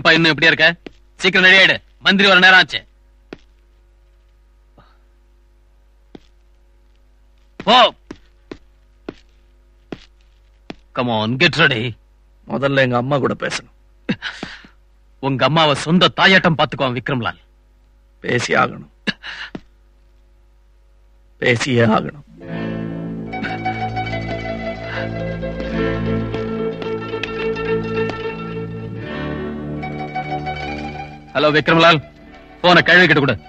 ஏன்பா இன்னும் இப்படியே இருக்க சீக்கிரம் ரெடி ஆயிடு மந்திரி வர நேரம் ஆச்சு போ கம் ஆன் கெட் ரெடி முதல்ல எங்க அம்மா கூட பேசணும் உங்க அம்மாவை சொந்த தாயாட்டம் பாத்துக்குவான் விக்ரம்லால் பேசி ஆகணும் பேசியே ஆகணும் ஹலோ விக்ரம்லால் போன கழுவி கிட்ட கொடு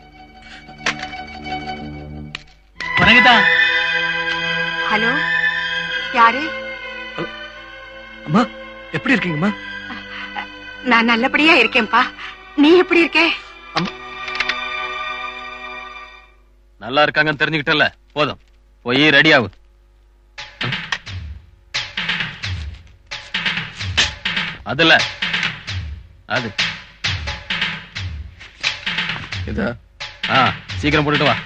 வணக்கத்தா ஹலோ யாரு அம்மா எப்படி இருக்கீங்கம்மா நான் நல்லபடியா இருக்கேன்பா நீ எப்படி இருக்கே நல்லா இருக்காங்கன்னு தெரிஞ்சுக்கிட்டல போதும் போய் ரெடி ஆகு அதுல அது இதா ஆ சீக்கிரம் போட்டுட்டு வா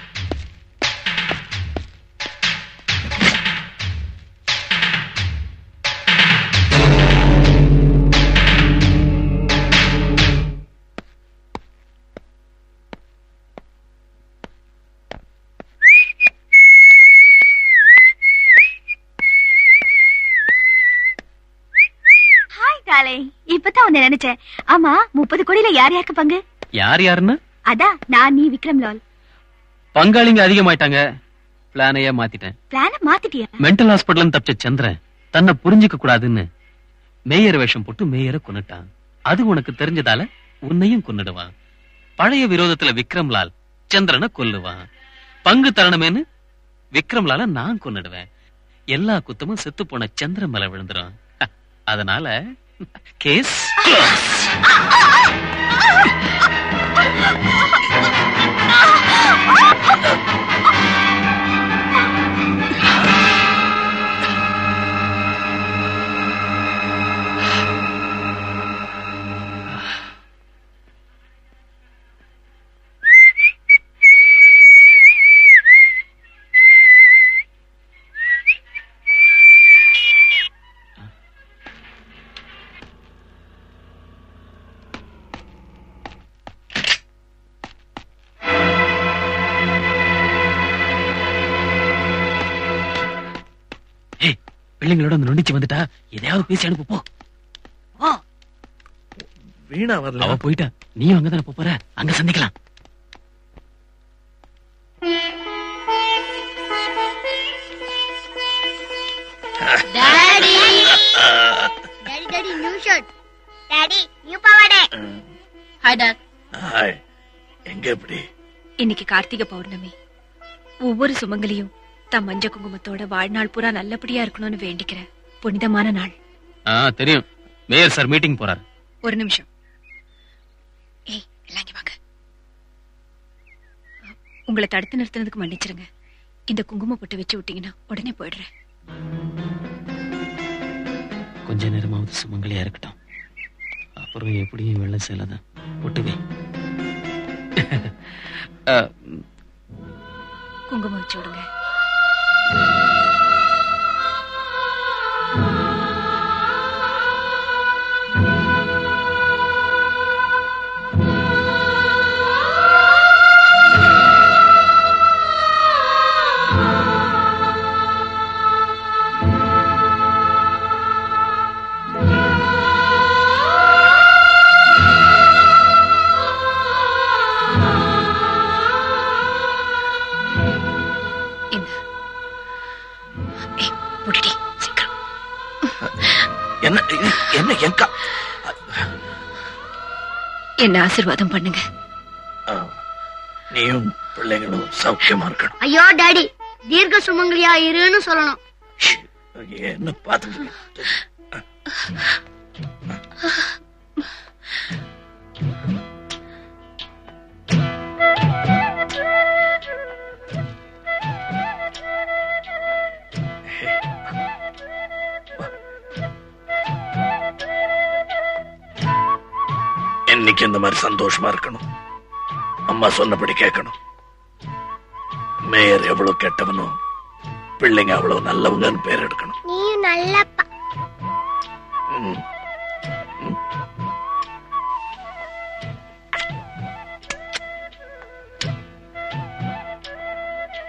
ஹாய் டார்லிங் இப்பதான் உன்னை நினைச்சேன் ஆமா முப்பது கோடியில யார் யாருக்கு பங்கு யார் யாருன்னு அதான் நான் நீ விக்ரம் லால் பங்காளிங்க அதிகமாயிட்டாங்க பிளானையே மாத்திட்டேன் பிளான மாத்திட்டியா மென்டல் ஹாஸ்பிடல் தப்பிச்ச சந்திரன் தன்னை புரிஞ்சுக்க கூடாதுன்னு மேயர் வேஷம் போட்டு மேயரை கொன்னுட்டான் அது உனக்கு தெரிஞ்சதால உன்னையும் கொன்னுடுவான் பழைய விரோதத்துல விக்ரம்லால் சந்திரனை கொல்லுவான் பங்கு தரணுமேன்னு விக்ரம்லால நான் கொன்னுடுவேன் எல்லா குத்தமும் செத்து போன சந்திரன் மேல விழுந்துரும் அதனால கேஸ் ஏய் பிள்ளைங்களோட அந்த நொண்டிச்சு வந்துட்டா எதையாவது பேசி அனுப்பு போ வீணா வரல அவ போயிட்டா நீயும் அங்கதானே போப் போற அங்க சந்திக்கலாம் daddy daddy daddy new shirt daddy new பாவாடை ஹாய் டாட் ஹாய் எங்க எப்படி இன்னைக்கு கார்த்திகை பௌர்ணமி ஒவ்வொரு சுமங்கலியும் தம் மஞ்ச குங்குமத்தோட வாழ்நாள் பூரா நல்லபடியா இருக்கணும்னு வேண்டிக்கிறேன் புனிதமான நாள் ஆ தெரியும் மேயர் சார் மீட்டிங் போறாரு ஒரு நிமிஷம் ஏய் எல்லாம் இங்க வாங்க உங்களை தடுத்து நிறுத்தினதுக்கு மன்னிச்சிருங்க இந்த குங்குமம் போட்டு வச்சு விட்டீங்கன்னா உடனே போயிடுறேன் கொஞ்ச நேரமாவது சுமங்கலியா இருக்கட்டும் அப்புறம் எப்படியும் வெள்ள சேலதான் ஒட்டுவே குங்குமம் வச்சு விடுங்க இந்த ஏய் புடிடி சீக்கிரம் என்ன இது என்ன எங்கா என்ன ஆசீர்வாதம் பண்ணுங்க ஆ, நீயும் பிள்ளைங்களும் சௌக்கியமா இருக்கணும் ஐயோ டாடி தீர்க்க சுமங்கலியா இருன்னு சொல்லணும் ஷ், என்ன பார்த்து இன்னைக்கு இந்த மாதிரி சந்தோஷமா இருக்கணும் அம்மா சொன்னபடி கேட்கணும் மேயர் எவ்வளவு கெட்டவனோ பிள்ளைங்க அவ்வளவு நல்லவங்கன்னு பேர் எடுக்கணும் நீயும் நல்லா